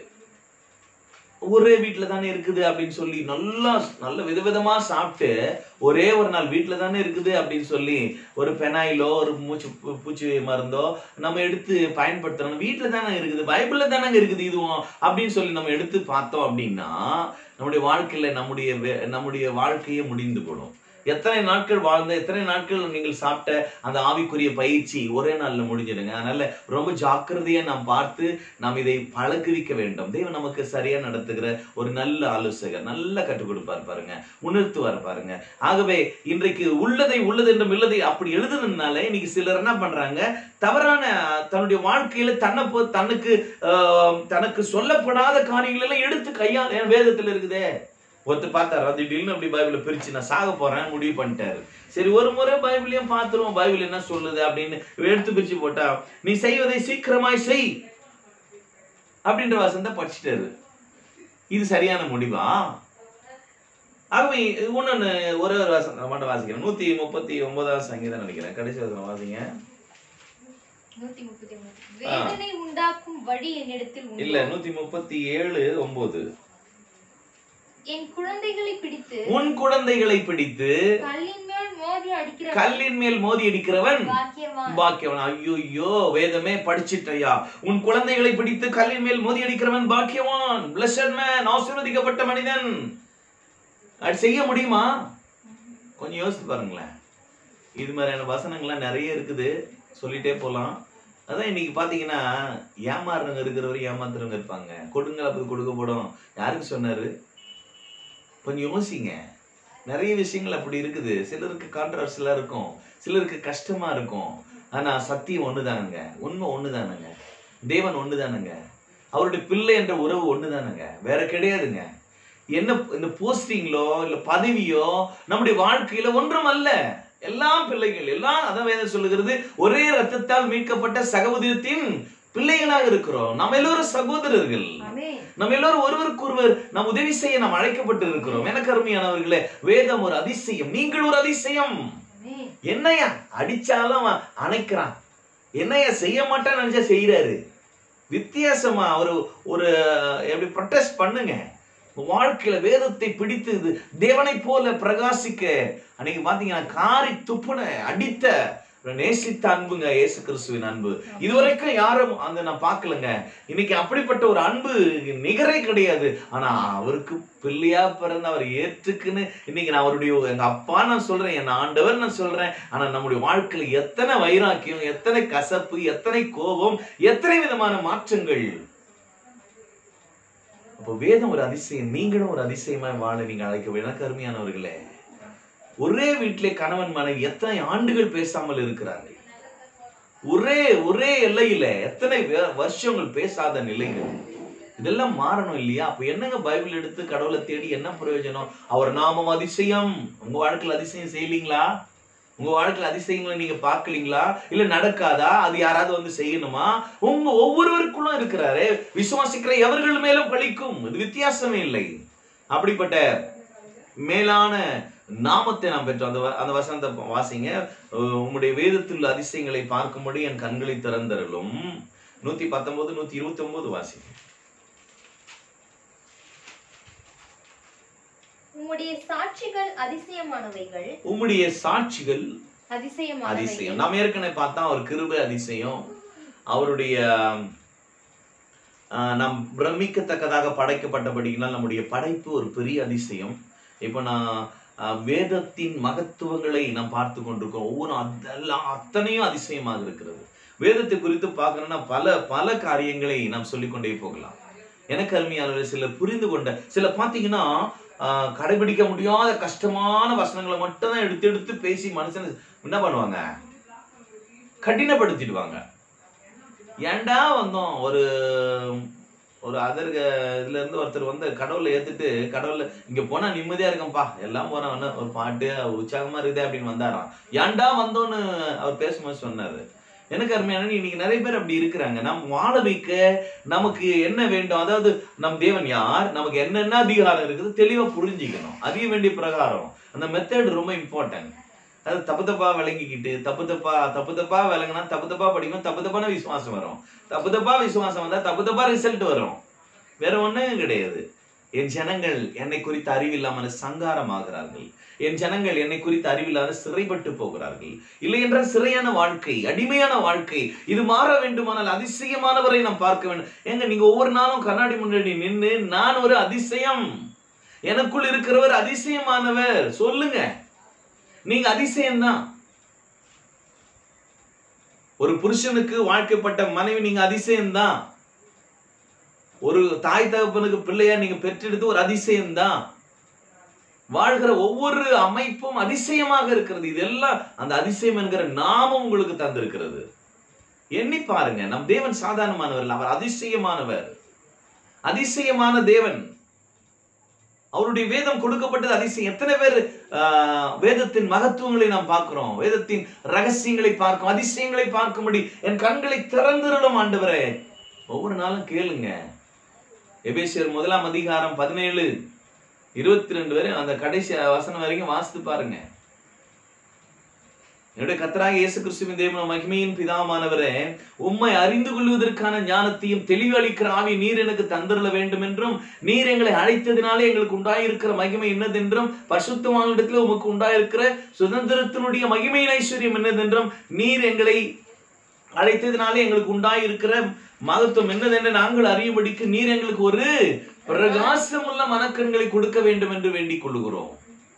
ஒரே வீட்டில் தானே இருக்குது அப்படின்னு சொல்லி நல்லா நல்ல விதவிதமா சாப்பிட்டு ஒரே ஒரு நாள் வீட்டில் தானே இருக்குது அப்படின்னு சொல்லி ஒரு பெனாயிலோ ஒரு மூச்சு பூ- பூச்சி மருந்தோ நம்ம எடுத்து பயன்படுத்துறோம் வீட்டில் தானே இருக்குது பைபிளில் தானங்க இருக்குது இதுவும் அப்படின்னு சொல்லி நம்ம எடுத்து பார்த்தோம் அப்படின்னா நம்முடைய வாழ்க்கையில நம்முடைய வே- நம்முடைய வாழ்க்கையே முடிந்து போடும் எத்தனை நாட்கள் வாழ்ந்த எத்தனை நாட்கள் நீங்கள் சாப்பிட்ட அந்த ஆவிக்குரிய பயிற்சி ஒரே நாள்ல முடிஞ்சிடுங்க அதனால ரொம்ப ஜாக்கிரதையா நாம் பார்த்து நாம் இதை பழக்குவிக்க வேண்டும் தேவன் நமக்கு சரியா நடத்துகிற ஒரு நல்ல ஆலோசகர் நல்லா கற்றுக் கொடுப்பார் பாருங்க உணர்த்துவார் பாருங்க ஆகவே இன்றைக்கு உள்ளதை உள்ளது என்றும் இல்லதை அப்படி எழுதுனதுனால இன்னைக்கு சிலர் என்ன பண்றாங்க தவறான தன்னுடைய வாழ்க்கையில தன்னை போ தனக்கு ஆஹ், தனக்கு சொல்லப்படாத காரியங்கள் எல்லாம் எடுத்து கையால் என் வேதத்துல இருக்குதே ஒருத்தர் பார்த்தாரு அது திடீர்னு அப்படி பைபிளை பிரிச்சு நான் சாக போறேன் முடிவு பண்ணிட்டாரு சரி ஒரு முறை பைபிளையும் பார்த்துருவோம் பைபிள் என்ன சொல்லுது அப்படின்னு எடுத்து பிரிச்சு போட்டா நீ செய்வதை சீக்கிரமாய் செய் அப்படின்ற வசந்த படிச்சிட்டாரு இது சரியான முடிவா ஆகவே இன்னொன்னு ஒரே ஒரு வாசம் மட்டும் வாசிக்கிறேன் நூத்தி முப்பத்தி ஒன்பதாவது சங்கீதம் நினைக்கிறேன் கடைசி வசனம் வாசிங்க நூத்தி முப்பத்தி மூணு வேதனை உண்டாக்கும் வழி என்னிடத்தில் உண்டு இல்ல நூத்தி முப்பத்தி ஏழு ஒன்பது என் குழந்தைகளை பிடித்து உன் குழந்தைகளை பிடித்து கல்லின் மேல் மோதி அடிக்கிற கல்லின் மேல் மோதி அடிக்கிறவன் பாக்கியவான் பாக்கியவன் ஐயோ வேதமே படிச்சிட்டயா உன் குழந்தைகளை பிடித்து கல்லின் மேல் மோதி அடிக்கிறவன் பாக்கியவான் blessed man ஆசீர்வதிக்கப்பட்ட மனிதன் அது செய்ய முடியுமா கொஞ்சம் யோசித்து பாருங்களேன் இது மாதிரியான வசனங்கள்லாம் நிறைய இருக்குது சொல்லிட்டே போலாம் அதான் இன்னைக்கு பாத்தீங்கன்னா ஏமாறுறவங்க இருக்கிறவரை ஏமாத்துறவங்க இருப்பாங்க கொடுங்கள் அப்படி கொடுக்கப்படும் யாருக்கு சொன்னாரு கொஞ்சம் யோசிங்க நிறைய விஷயங்கள் அப்படி இருக்குது சிலருக்கு கான்ட்ரவர்சியலா இருக்கும் சிலருக்கு கஷ்டமா இருக்கும் ஆனா சத்தியம் ஒண்ணுதானுங்க உண்மை ஒண்ணுதானுங்க தேவன் ஒண்ணுதானுங்க அவருடைய பிள்ளை என்ற உறவு ஒண்ணுதானுங்க வேற கிடையாதுங்க என்ன இந்த போஸ்டிங்களோ இல்ல பதவியோ நம்முடைய வாழ்க்கையில ஒன்றும் அல்ல எல்லாம் பிள்ளைகள் எல்லாம் அதான் வேதம் சொல்லுகிறது ஒரே ரத்தத்தால் மீட்கப்பட்ட சகோதரத்தின் பிள்ளைகளாக இருக்கிறோம் நம்ம எல்லோரும் சகோதரர்கள் ஆமென் நம்ம எல்லாரும் ஒருவருக்கு ஒருவர் நாம் உதவி செய்ய நாம் அழைக்கப்பட்டு இருக்கிறோம் எனக்கு அருமையானவர்களே வேதம் ஒரு அதிசயம் நீங்கள் ஒரு அதிசயம் ஆமென் என்னையா அடிச்சாலும் அவன் அணைக்கிறான் என்னையா செய்ய மாட்டான்னு நினைச்சா செய்யறாரு வித்தியாசமா ஒரு ஒரு எப்படி ப்ரொட்டஸ்ட் பண்ணுங்க உங்க வாழ்க்கையில வேதத்தை பிடித்து இது தேவனை போல பிரகாசிக்க அன்னைக்கு பாத்தீங்கன்னா காரி துப்புன அடித்த ஒரு நேசித்த அன்புங்க இயேசு கிறிஸ்துவின் அன்பு இதுவரைக்கும் யாரும் அந்த நான் பார்க்கலங்க இன்னைக்கு அப்படிப்பட்ட ஒரு அன்பு நிகரே கிடையாது ஆனா அவருக்கு பிள்ளையா பிறந்த அவர் ஏற்றுக்குன்னு இன்னைக்கு நான் அவருடைய எங்க அப்பா நான் சொல்றேன் என் ஆண்டவர் நான் சொல்றேன் ஆனா நம்முடைய வாழ்க்கையில எத்தனை வைராக்கியம் எத்தனை கசப்பு எத்தனை கோபம் எத்தனை விதமான மாற்றங்கள் அப்போ வேதம் ஒரு அதிசயம் நீங்களும் ஒரு அதிசயமா வாழ நீங்க அழைக்க எனக்கு அருமையானவர்களே ஒரே வீட்டிலே கணவன் மனைவி எத்தனை ஆண்டுகள் பேசாமல் இருக்கிறார்கள் ஒரே ஒரே எல்லையில எத்தனை வே- வருஷங்கள் பேசாத நிலைகள் இதெல்லாம் மாறணும் இல்லையா அப்ப என்னங்க பைபிள் எடுத்து கடவுளை தேடி என்ன பிரயோஜனம் அவர் நாமம் அதிசயம் உங்க வாழ்க்கையில அதிசயம் செய்யலீங்களா உங்க வாழ்க்கையில அதிசயங்களை நீங்க பார்க்கலீங்களா இல்ல நடக்காதா அது யாராவது வந்து செய்யணுமா உங்க ஒவ்வொருவருக்குள்ளும் இருக்கிறாரு விசுவாசிக்கிற எவர்கள் மேலும் பழிக்கும் இது வித்தியாசமே இல்லை அப்படிப்பட்ட மேலான நாமத்தை நாம் பெற்றோம் அந்த வ- அந்த வசனத்தை வாசிங்க அஹ் உம்முடைய வேதத்தில் உள்ள அதிசயங்களை பார்க்கும்படி என் கண்களை திறந்தருளும் நூத்தி பத்தொன்பது நூத்தி இருபத்தி ஒன்பது வாசிங்க உம்முடைய சாட்சிகள் அதிசயமானவைகள் உம்முடைய சாட்சிகள் அதிசயமானவைகள் அதிசயம் நாம் ஏற்கனவே பார்த்தா அவர் கிருபை அதிசயம் அவருடைய ஆஹ், நாம் பிரமிக்கத்தக்கதாக படைக்கப்பட்டபடியினால் நம்முடைய படைப்பு ஒரு பெரிய அதிசயம் இப்போ நான் ஆஹ், வேதத்தின் மகத்துவங்களை நாம் பார்த்து கொண்டிருக்கோம் ஒவ்வொரு அதெல்லாம் அத்தனையும் அதிசயமாக இருக்கிறது வேதத்தை குறித்து பார்க்கணும்னா பல பல காரியங்களை நாம் சொல்லிக்கொண்டே போகலாம் எனக்கு அருமையானவர்கள் சிலர் புரிந்து கொண்ட சில பார்த்தீங்கன்னா ஆஹ், கடைபிடிக்க முடியாத கஷ்டமான வசனங்களை மட்டும் தான் எடுத்து எடுத்து பேசி மனுஷனை என்ன பண்ணுவாங்க கடினப்படுத்திடுவாங்க ஏன்டா வந்தோம் ஒரு ஒரு அதர் இதுல இருந்து ஒருத்தர் வந்து கடவுளை ஏத்துட்டு கடவுளை இங்க போனா நிம்மதியா இருக்கேன்ப்பா எல்லாம் போறேன் வந்து ஒரு பாட்டு உற்சாகமா இருக்குது அப்படின்னு வந்தாராம் ஏன்டா வந்தோன்னு அவர் பேசும்போது சொன்னாரு எனக்கு அருமையான இன்னைக்கு நிறைய பேர் அப்படி இருக்கிறாங்க நம் வாழ வைக்க நமக்கு என்ன வேண்டும் அதாவது நம் தேவன் யார் நமக்கு என்னென்ன அதிகாரம் இருக்குது தெளிவா புரிஞ்சுக்கணும் அறிய வேண்டிய பிரகாரம் அந்த மெத்தட் ரொம்ப இம்பார்ட்டன்ட் அது தப்பு தப்பா விளங்கிக்கிட்டு தப்பு தப்பா தப்பு தப்பா விளங்கினா தப்பு தப்பா படிக்கணும் தப்பு தப்பான விசுவாசம் வரும் தப்பு தப்பா விசுவாசம் வந்தா தப்பு தப்பா ரிசல்ட் வரும் வேற ஒண்ணும் கிடையாது என் ஜனங்கள் என்னை குறித்து அறிவில்லாமல் சங்காரமாகிறார்கள் என் ஜனங்கள் என்னை குறித்து அறிவில்லாத சிறைப்பட்டு போகிறார்கள் இல்லை என்றால் சிறையான வாழ்க்கை அடிமையான வாழ்க்கை இது மாற வேண்டுமானால் அதிசயமானவரை நாம் பார்க்க வேண்டும் ஏங்க நீங்க ஒவ்வொரு நாளும் கண்ணாடி முன்னாடி நின்று நான் ஒரு அதிசயம் எனக்குள் இருக்கிறவர் அதிசயமானவர் சொல்லுங்க நீங்க அதிசயம்தான் ஒரு புருஷனுக்கு வாழ்க்கைப்பட்ட மனைவி நீங்க அதிசயம்தான் ஒரு தாய் தகப்பனுக்கு பிள்ளையா நீங்க பெற்றெடுத்து ஒரு அதிசயம்தான் வாழ்கிற ஒவ்வொரு அமைப்பும் அதிசயமாக இருக்கிறது இதெல்லாம் அந்த அதிசயம் என்கிற நாமம் உங்களுக்கு தந்திருக்கிறது எண்ணி பாருங்க நம் தேவன் சாதாரணமானவர் இல்ல, அவர் அதிசயமானவர் அதிசயமான தேவன் அவருடைய வேதம் கொடுக்கப்பட்டது அதிசயம் எத்தனை பேர் ஆஹ், வேதத்தின் மகத்துவங்களை நாம் பார்க்கிறோம் வேதத்தின் ரகசியங்களை பார்க்கும் அதிசயங்களை பார்க்கும்படி என் கண்களை திறந்திரலும் ஆண்டவரே ஒவ்வொரு நாளும் கேளுங்க எபேசியர் முதலாம் அதிகாரம் பதினேழு இருபத்தி ரெண்டு வரை அந்த கடைசி வசனம் வரைக்கும் வாசித்து பாருங்க என்னுடைய கத்தராக இயேசு கிறிஸ்துவின் தேவன மகிமையின் பிதாமானவரே உம்மை அறிந்து கொள்வதற்கான ஞானத்தையும் தெளிவளிக்கிற ஆவி நீர் எனக்கு தந்திரல வேண்டும் என்றும் நீர் எங்களை அழைத்ததினாலே எங்களுக்கு உண்டாயிருக்கிற மகிமை என்னதென்றும் பரிசுத்தமானிடத்தில் உமக்கு உண்டாயிருக்கிற சுதந்திரத்தினுடைய மகிமையின் ஐஸ்வர்யம் என்னதென்றும் நீர் எங்களை அழைத்ததினாலே எங்களுக்கு உண்டாயிருக்கிற மகத்துவம் என்னதென்று நாங்கள் அறியும்படிக்கு நீர் எங்களுக்கு ஒரு பிரகாசமுள்ள மனக்கண்களை கொடுக்க வேண்டும் என்று வேண்டிக் கொள்கிறோம்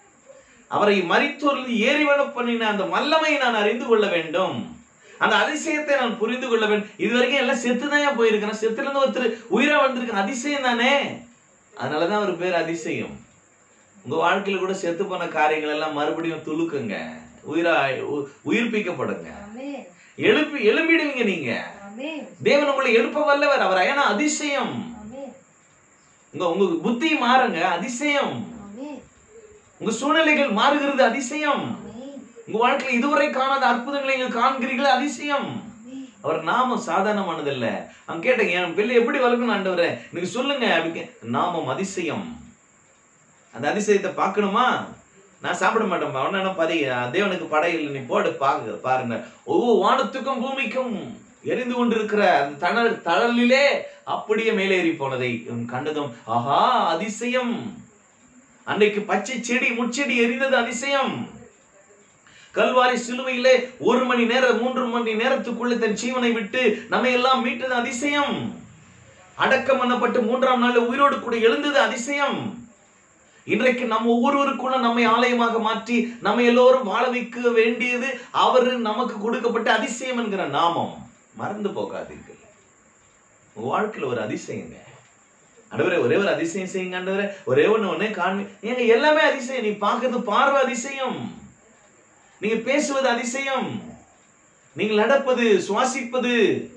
அவரை மறித்தோரில் ஏறிவன பண்ணின அந்த வல்லமையை நான் அறிந்து கொள்ள வேண்டும் அந்த அதிசயத்தை நான் புரிந்து கொள்ள வேண்டும் இது வரைக்கும் எல்லாம் செத்துதான் போயிருக்கிறேன் செத்துல இருந்து ஒருத்தர் உயிரா வந்திருக்க அதிசயம் தானே அதனாலதான் ஒரு பேர் அதிசயம் உங்க வாழ்க்கையில கூட செத்து போன காரியங்கள் எல்லாம் மறுபடியும் துளுக்குங்க உயிரா உ- உயிர்ப்பிக்கப்படுங்க ஆமென் எழுப்பி எழும்பிடுவீங்க நீங்க ஆமென் தேவன் உங்களை எழுப்ப வல்லவர் அவர் ஏன்னா அதிசயம் ஆமென் உங்க உங்க புத்தி மாறுங்க அதிசயம் ஆமென் உங்க சூழ்நிலைகள் மாறுகிறது அதிசயம் ஆமென் உங்க வாழ்க்கையில இதுவரை காணாத அற்புதங்களை நீங்கள் காண்கிறீர்கள் அதிசயம் ஆமென் அவர் நாமம் சாதாரணமானதல்ல அவன் கேட்டேங்க என் பிள்ளை எப்படி வளர்க்கணும் ஆண்டவரே நீங்க சொல்லுங்க அப்படி நாமம் அதிசயம் அந்த அதிசயத்தை பார்க்கணுமா நான் சாப்பிட மாட்டேன் அவன பதை தேவனுக்கு படையில் நீ போடு பாருங்க பாருங்க ஒவ்வொரு வானத்துக்கும் பூமிக்கும் எரிந்து கொண்டிருக்கிற அந்த தணல் தழலிலே அப்படியே மேலேறி போனதை இவன் கண்டதும் ஆஹா அதிசயம் அன்னைக்கு பச்சை செடி முச்செடி எரிந்தது அதிசயம் கல்வாரி சிலுவையிலே ஒரு மணி நேரம் மூன்று மணி நேரத்துக்குள்ளே தன் ஜீவனை விட்டு நம்மை எல்லாம் மீட்டது அதிசயம் அடக்கம் பண்ணப்பட்டு மூன்றாம் நாள் உயிரோடு கூட எழுந்தது அதிசயம் இன்றைக்கு நம்ம ஒவ்வொருவருக்குள்ள நம்மை ஆலயமாக மாற்றி நம்ம எல்லோரும் வாழ வைக்க வேண்டியது அவர் நமக்கு கொடுக்கப்பட்ட அதிசயம் என்கிற நாமம் மறந்து போகாதீர்கள் உங்க வாழ்க்கையில ஒரு அதிசயங்க ஆண்டவரே ஒரே ஒரு அதிசயம் செய்யுங்க ஆண்டவரே ஒரே ஒண்ணு ஒண்ணே காண்பி ஏங்க எல்லாமே அதிசயம் நீ பார்க்கறது பார்வை அதிசயம் நீங்க பேசுவது அதிசயம் நீங்கள் நடப்பது சுவாசிப்பது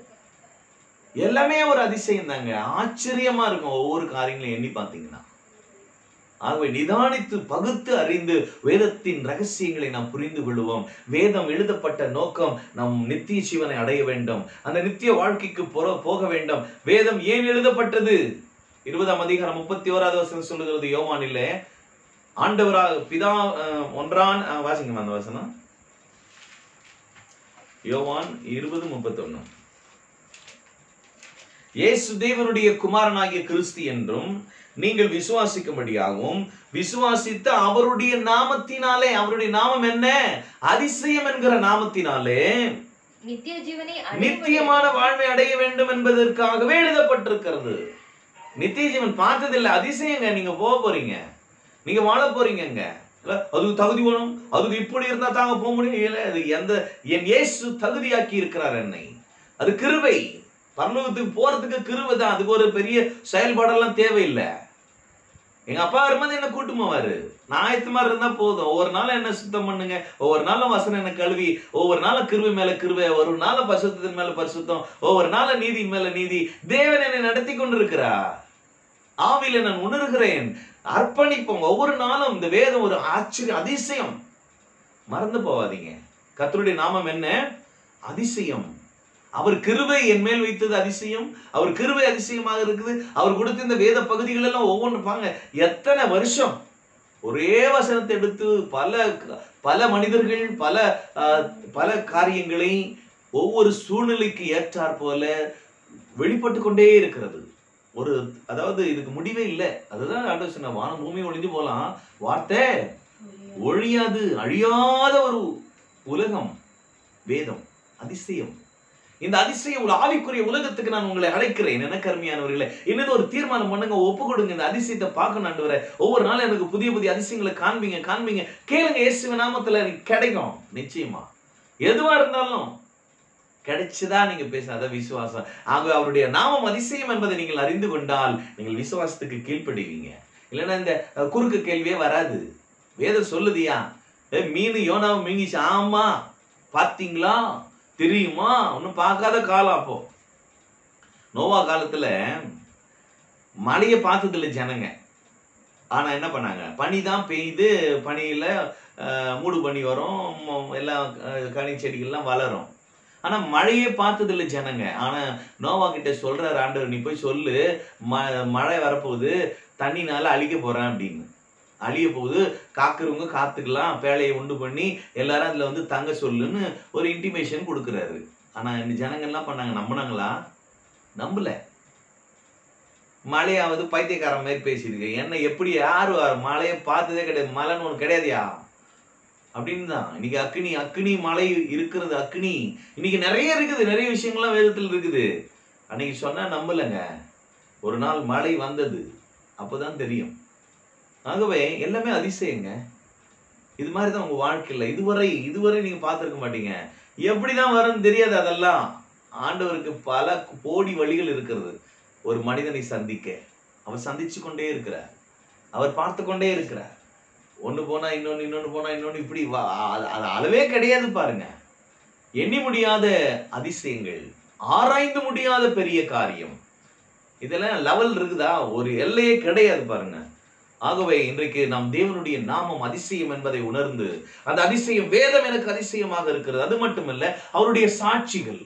எல்லாமே ஒரு அதிசயம் தாங்க ஆச்சரியமா இருக்கும் ஒவ்வொரு காரியங்களையும் எண்ணி பார்த்தீங்கன்னா ஆகவே நிதானித்து பகுத்து அறிந்து வேதத்தின் ரகசியங்களை நாம் புரிந்து கொள்வோம் வேதம் எழுதப்பட்ட நோக்கம் நம் நித்திய ஜீவனை அடைய வேண்டும் அந்த நித்திய வாழ்க்கைக்கு புற- போக வேண்டும் வேதம் ஏன் எழுதப்பட்டது இருபதாம் அதிகாரம் முப்பத்தி ஓராவது வசனம் சொல்லுகிறது யோவானிலே ஆண்டவராக பிதா அஹ், ஒன்றான் அஹ், வாசிங்க அந்த வசனம் யோவான் இருபது முப்பத்தொன்னு இயேசு தேவனுடைய குமாரனாகிய கிறிஸ்து என்றும் நீங்கள் விசுவாசிக்கும்படியாகவும் விசுவாசித்த அவருடைய நாமத்தினாலே அவருடைய நாமம் என்ன அதிசயம் என்கிற நாமத்தினாலே நித்திய ஜீவனை நித்தியமான வாழ்வை அடைய வேண்டும் என்பதற்காகவே எழுதப்பட்டிருக்கிறது நித்திய ஜீவன் பார்த்ததில்லை அதிசயங்க நீங்க போக போறீங்க நீங்க வாழ போறீங்கங்க இல்ல, அதுக்கு தகுதி வேணும் அதுக்கு இப்படி இருந்தா தாங்க போக முடியும் இல்ல அது எந்த என் இயேசு தகுதியாக்கி இருக்கிறார் என்னை அது கிருபை பரலோகத்துக்கு போறதுக்கு கிருபை தான் அதுக்கு ஒரு பெரிய செயல்பாடெல்லாம் தேவையில்லை எங்க அப்பா வரும்போது என்ன கூட்டு போவாரு நான் ஆயத்து மாதிரி இருந்தா போதும் ஒவ்வொரு நாளும் என்ன சுத்தம் பண்ணுங்க ஒவ்வொரு நாளும் வசனம் என்ன கழுவி ஒவ்வொரு நாளும் கிருபை மேல கிருபை ஒரு நாளும் பரிசுத்தத்தின் மேல பரிசுத்தம் ஒவ்வொரு நாளும் நீதி மேல நீதி தேவன் என்னை நடத்தி கொண்டிருக்கிறா ஆவியில நான் உணர்கிறேன் அர்ப்பணிப்போம் ஒவ்வொரு நாளும் இந்த வேதம் ஒரு ஆச்சரிய அதிசயம் மறந்து போவாதீங்க கர்த்தருடைய நாமம் என்ன அதிசயம் அவர் கிருபை என் மேல் வைத்தது அதிசயம் அவர் கிருபை அதிசயமாக இருக்குது அவர் கொடுத்த இந்த வேத பகுதிகள் எல்லாம் ஒவ்வொன்று பாங்க எத்தனை வருஷம் ஒரே வசனத்தை எடுத்து பல பல மனிதர்கள் பல ஆஹ், பல காரியங்களை ஒவ்வொரு சூழ்நிலைக்கு ஏற்றாற் போல வெளிப்பட்டு கொண்டே இருக்கிறது ஒரு அதாவது இதுக்கு முடிவே இல்லை அதுதான் ஆண்டவர் சொன்ன வானம் பூமி ஒளிஞ்சு போலாம் வார்த்தை ஒழியாது அழியாத ஒரு உலகம் வேதம் அதிசயம் இந்த அதிசயம் ஒரு ஆவிக்குரிய உலகத்துக்கு நான் உங்களை அழைக்கிறேன் எனக்கு அருமையானவர்களே என்னது ஒரு தீர்மானம் பண்ணுங்க ஒப்பு கொடுங்க இந்த அதிசயத்தை பார்க்கணும் ஆண்டவரே ஒவ்வொரு நாளும் எனக்கு புதிய புதிய அதிசயங்களை காண்பீங்க காண்பீங்க கேளுங்க இயேசுவின் நாமத்துல எனக்கு கிடைக்கும் நிச்சயமா எதுவா இருந்தாலும் கிடைச்சுதா நீங்க பேச அத விசுவாசம் ஆக அவருடைய நாமம் அதிசயம் என்பதை நீங்கள் அறிந்து கொண்டால் நீங்கள் விசுவாசத்துக்கு கீழ்ப்படுவீங்க இல்லைன்னா இந்த அஹ், குறுக்கு கேள்வியே வராது வேதம் சொல்லுதியா ஏ மீன் யோனாவை மீங்கிச்சு ஆமா பாத்தீங்களா தெரியுமா ஒன்றும் பார்க்காத காலம் அப்போ நோவா காலத்துல மழையை பார்த்ததில்ல ஜனங்க ஆனா என்ன பண்ணாங்க பனி தான் பெய்யுது பனியில அஹ், மூடு பனி வரும் ம- எல்லாம் அஹ், கனி செடிகள்லாம் வளரும் ஆனா மழையே பார்த்ததில்ல ஜனங்க ஆனா நோவா கிட்ட சொல்றாரு ஆண்டவர் நீ போய் சொல்லு ம மழை வரப்போகுது தண்ணினால அழிக்க போறேன் அப்படின்னு அழிய போகுது காக்குறவங்க காத்துக்கலாம் பேழையை உண்டு பண்ணி எல்லாரும் அதுல வந்து தங்க சொல்லுன்னு ஒரு இன்டிமேஷன் கொடுக்குறாரு ஆனா இந்த ஜனங்கள்லாம் பண்ணாங்க நம்பினாங்களா நம்பல மழையாவது பைத்தியக்காரன் மாதிரி பேசியிருக்கு என்ன எப்படி யாரு மழையை பார்த்ததே கிடையாது மழைன்னு ஒன்று கிடையாதுயா அப்படின்னு தான் இன்னைக்கு அக்னி அக்னி மலை இருக்கிறது அக்னி இன்னைக்கு நிறைய இருக்குது நிறைய விஷயங்கள்லாம் வேதத்தில் இருக்குது அன்னைக்கு சொன்னா நம்பலங்க ஒரு நாள் மழை வந்தது அப்போதான் தெரியும் ஆகவே எல்லாமே அதிசயங்க இது மாதிரி தான் உங்க வாழ்க்கையில இதுவரை இதுவரை நீங்க பார்த்திருக்க மாட்டீங்க எப்படிதான் வரும்னு தெரியாது அதெல்லாம் ஆண்டவருக்கு பல கோடி வழிகள் இருக்கிறது ஒரு மனிதனை சந்திக்க அவர் சந்திச்சு கொண்டே இருக்கிறார் அவர் பார்த்து கொண்டே இருக்கிறார் ஒண்ணு போனா இன்னொன்னு இன்னொன்னு போனா இன்னொன்னு இப்படி வா- அது அது அளவே கிடையாது பாருங்க எண்ணி முடியாத அதிசயங்கள் ஆராய்ந்து முடியாத பெரிய காரியம் இதெல்லாம் லெவல் இருக்குதா ஒரு எல்லையே கிடையாது பாருங்க ஆகவே இன்றைக்கு நாம் தேவனுடைய நாமம் அதிசயம் என்பதை உணர்ந்து அந்த அதிசயம் வேதம் எனக்கு அதிசயமாக இருக்கிறது அது மட்டுமல்ல அவருடைய சாட்சிகள்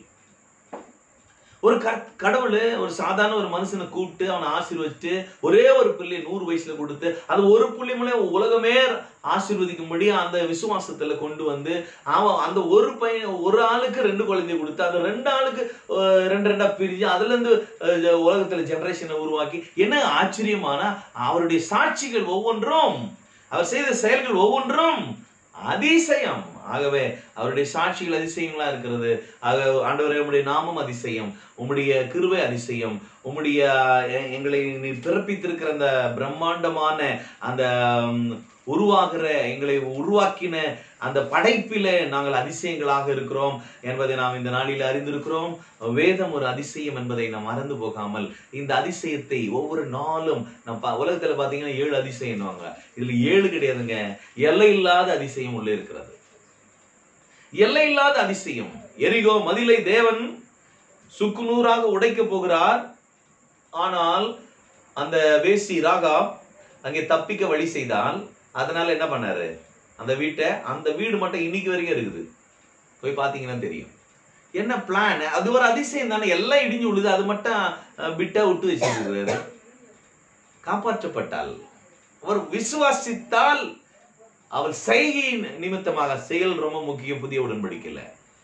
ஒரு க- கடவுள் ஒரு சாதாரண ஒரு மனுஷனை கூப்பிட்டு அவனை ஆசீர்வதிச்சு ஒரே ஒரு பிள்ளை நூறு வயசுல கொடுத்து அது ஒரு புள்ளி மூலம் உலகமே ஆசீர்வதிக்கும்படி அந்த விசுவாசத்துல கொண்டு வந்து அவன் அந்த ஒரு பையன் ஒரு ஆளுக்கு ரெண்டு குழந்தைய கொடுத்து அந்த ரெண்டு ஆளுக்கு அஹ், ரெண்டு ரெண்டா பிரிஞ்சு அதுல இருந்து அஹ், உலகத்துல ஜெனரேஷனை உருவாக்கி என்ன ஆச்சரியமான அவருடைய சாட்சிகள் ஒவ்வொன்றும் அவர் செய்த செயல்கள் ஒவ்வொன்றும் அதிசயம் ஆகவே அவருடைய சாட்சிகள் அதிசயங்களா இருக்கிறது ஆக ஆண்டவரே உம்முடைய நாமம் அதிசயம் உம்முடைய கிருபை அதிசயம் உம்முடைய எ- எங்களை நீ பிறப்பித்திருக்கிற அந்த பிரம்மாண்டமான அந்த ம், உருவாகிற எங்களை உருவாக்கின அந்த படைப்பில நாங்கள் அதிசயங்களாக இருக்கிறோம் என்பதை நாம் இந்த நாளில் அறிந்திருக்கிறோம் வேதம் ஒரு அதிசயம் என்பதை நாம் மறந்து போகாமல் இந்த அதிசயத்தை ஒவ்வொரு நாளும் நம்ம பா- உலகத்துல பாத்தீங்கன்னா ஏழு அதிசயம்வாங்க இதுல ஏழு கிடையாதுங்க எல்லை இல்லாத அதிசயம் உள்ள இருக்கிறது எல்லை இல்லாத அதிசயம் எரிகோ மதிலை தேவன் சுக்குநூறாக உடைக்க போகிறார் ஆனால் அந்த வேசி ராகா அங்கே தப்பிக்க வழி செய்தால் அதனால என்ன பண்ணாரு அந்த வீட்டை அந்த வீடு மட்டும் இன்னைக்கு வரைக்கும் இருக்குது போய் பார்த்தீங்கன்னா தெரியும் என்ன பிளான் அது ஒரு அதிசயம் தானே எல்லாம் இடிஞ்சு விழுது அது மட்டும் அஹ், பிட்டா விட்டு வச்சிருக்கிறாரு காப்பாற்றப்பட்டால் அவர் விசுவாசித்தால் அவர் செய்கையின் நிமித்தமாக செயல் ரொம்ப முக்கியம் புதிய உடன்படிக்கையில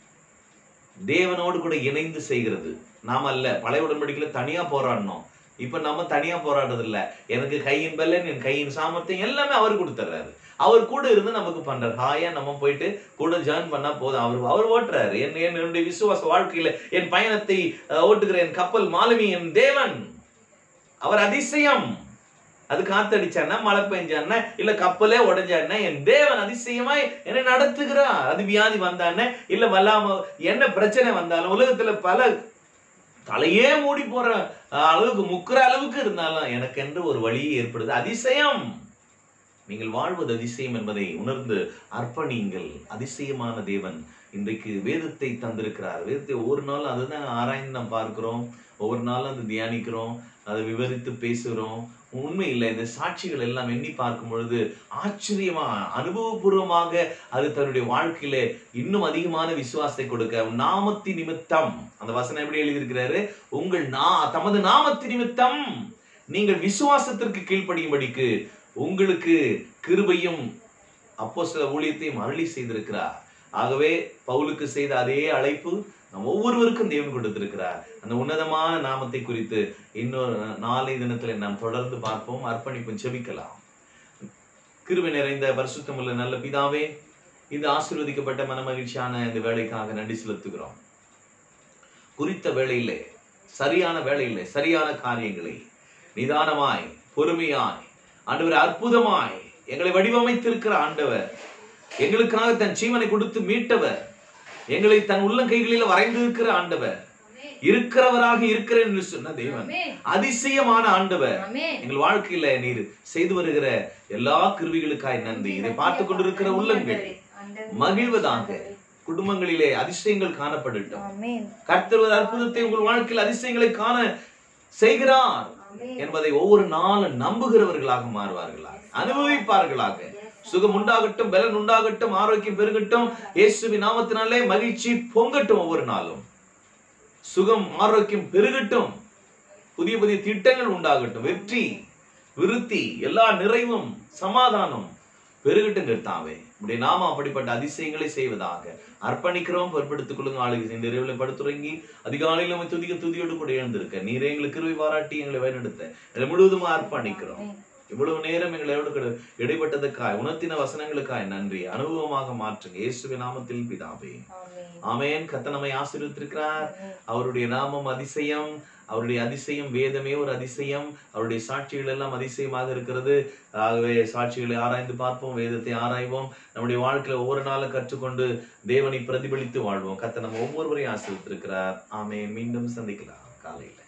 தேவனோடு கூட இணைந்து செய்கிறது நாம அல்ல பழைய உடன்படிக்கையில தனியா போராடணும் இப்ப நம்ம தனியா போராடுறது இல்ல எனக்கு கையின் பலன் என் கையின் சாமர்த்தியம் எல்லாமே அவர் கொடுத்துறாரு அவர் கூட இருந்து நமக்கு பண்றாரு ஹாயா நம்ம போயிட்டு கூட ஜாயின் பண்ணா போதும் அவர் அவர் ஓட்டுறாரு என் என் என்னுடைய விசுவாச வாழ்க்கையில என் பயணத்தை அஹ், ஓட்டுகிற என் கப்பல் மாலுமி என் தேவன் அவர் அதிசயம் அது காத்தடிச்சானா மழை பெஞ்சானா இல்ல கப்பலே உடைஞ்சானா என் தேவன் அதிசயமாய் என்னை நடத்துகிறார் அது வியாதி வந்தானே இல்ல வல்லாம என்ன பிரச்சனை வந்தாலும் உலகத்துல பல தலையே மூடி போற அஹ், அளவுக்கு முக்குற அளவுக்கு இருந்தாலும் எனக்கென்று ஒரு வழி ஏற்படுது அதிசயம் நீங்கள் வாழ்வது அதிசயம் என்பதை உணர்ந்து அர்ப்பணியுங்கள் அதிசயமான தேவன் இன்றைக்கு வேதத்தை தந்திருக்கிறார் வேதத்தை ஒவ்வொரு நாளும் அதுதான் ஆராய்ந்து நாம் பார்க்கிறோம் ஒவ்வொரு நாளும் அது தியானிக்கிறோம் அதை விவரித்து பேசுகிறோம் உண்மை இல்லை இந்த சாட்சிகள் எல்லாம் எண்ணி பார்க்கும் பொழுது ஆச்சரியமா அனுபவபூர்வமாக அது தன்னுடைய வாழ்க்கையில இன்னும் அதிகமான விசுவாசத்தை கொடுக்க நாமத்தி நிமித்தம் அந்த வசனம் எப்படி எழுதியிருக்கிறாரு உங்கள் நா தமது நாமத்தி நிமித்தம் நீங்கள் விசுவாசத்திற்கு கீழ்ப்படியும்படிக்கு உங்களுக்கு கிருபையும் அப்போ சில ஊழியத்தையும் அருளி செய்திருக்கிறார் ஆகவே பவுலுக்கு செய்த அதே அழைப்பு நம் ஒவ்வொருவருக்கும் தேவன் கொடுத்திருக்கிறார் அந்த உன்னதமான நாமத்தை குறித்து இன்னொரு நாளை தினத்துல நாம் தொடர்ந்து பார்ப்போம் அர்ப்பணிப்பும் செபிக்கலாம் கிருபை நிறைந்த பரிசுத்தமுள்ள நல்ல பிதாவே இந்த ஆசீர்வதிக்கப்பட்ட மனமகிழ்ச்சியான இந்த வேலைக்காக நன்றி செலுத்துகிறோம் குறித்த வேளையிலே சரியான வேளையிலே சரியான காரியங்களை நிதானமாய் பொறுமையாய் ஆண்டவர் அற்புதமாய் எங்களை வடிவமைத்திருக்கிற ஆண்டவர் எங்களுக்காக தன் ஜீவனை கொடுத்து மீட்டவர் எங்களை தன் உள்ளங்கைகளில் வரைந்திருக்கிற ஆண்டவர் இருக்கிறவராக இருக்கிறேன் என்று சொன்ன தேவன் ஆமென். அதிசயமான ஆண்டவர் ஆமென். எங்கள் வாழ்க்கையில நீர் செய்து வருகிற எல்லா கிருவிகளுக்காய் நன்றி இதை பார்த்து கொண்டிருக்கிற உள்ளங்கள் மகிழ்வதாக குடும்பங்களிலே அதிசயங்கள் காணப்படட்டும் ஆமென். கர்த்தர் ஒரு அற்புதத்தை உங்கள் வாழ்க்கையில் அதிசயங்களை காண செய்கிறார் ஆமென். என்பதை ஒவ்வொரு நாளும் நம்புகிறவர்களாக மாறுவார்களாக அனுபவிப்பார்களாக சுகம் உண்டாகட்டும் பலன் உண்டாகட்டும் ஆரோக்கியம் பெருகட்டும் இயேசுவின் நாமத்தினாலே மகிழ்ச்சி பொங்கட்டும் ஒவ்வொரு நாளும் சுகம் ஆரோக்கியம் பெருகட்டும் புதிய புதிய திட்டங்கள் உண்டாகட்டும் வெற்றி விருத்தி எல்லா நிறைவும் சமாதானம் பெருகட்டும் கர்த்தாவே இப்படி நாம அப்படிப்பட்ட அதிசயங்களை செய்வதாக அர்ப்பணிக்கிறோம் பொறுப்படுத்திக் கொள்ளுங்க ஆளுகை இந்த இரவில் படுத்துறங்கி அதிகாலையில் நம்ம துதிக்க துதியோடு கூட எழுந்திருக்க நீரே எங்களுக்கு கிருவை பாராட்டி எங்களை வழிநடத்த எங்களை முழுவதும் அர்ப்பணிக்கிறோம் இவ்வளவு நேரம் எங்களோடு கூட இடைப்பட்டதுக்காய் உணர்த்தின வசனங்களுக்காய் நன்றி அனுபவமாக மாற்றுங்க இயேசுவின் நாமத்தில் பிதாவே ஆமென். ஆமென் கத்த நம்மை ஆசீர்வதித்திருக்கிறார் ஆமென். அவருடைய நாமம் அதிசயம் அவருடைய அதிசயம் வேதமே ஒரு அதிசயம் அவருடைய சாட்சிகள் எல்லாம் அதிசயமாக இருக்கிறது ஆகவே சாட்சிகளை ஆராய்ந்து பார்ப்போம் வேதத்தை ஆராய்வோம் நம்முடைய வாழ்க்கையில ஒவ்வொரு நாளும் கற்றுக்கொண்டு தேவனை பிரதிபலித்து வாழ்வோம் கத்த நம்ம ஒவ்வொருவரையும் ஆசீர்வதித்திருக்கிறார் ஆமென் மீண்டும் சந்திக்கலாம் காலையில்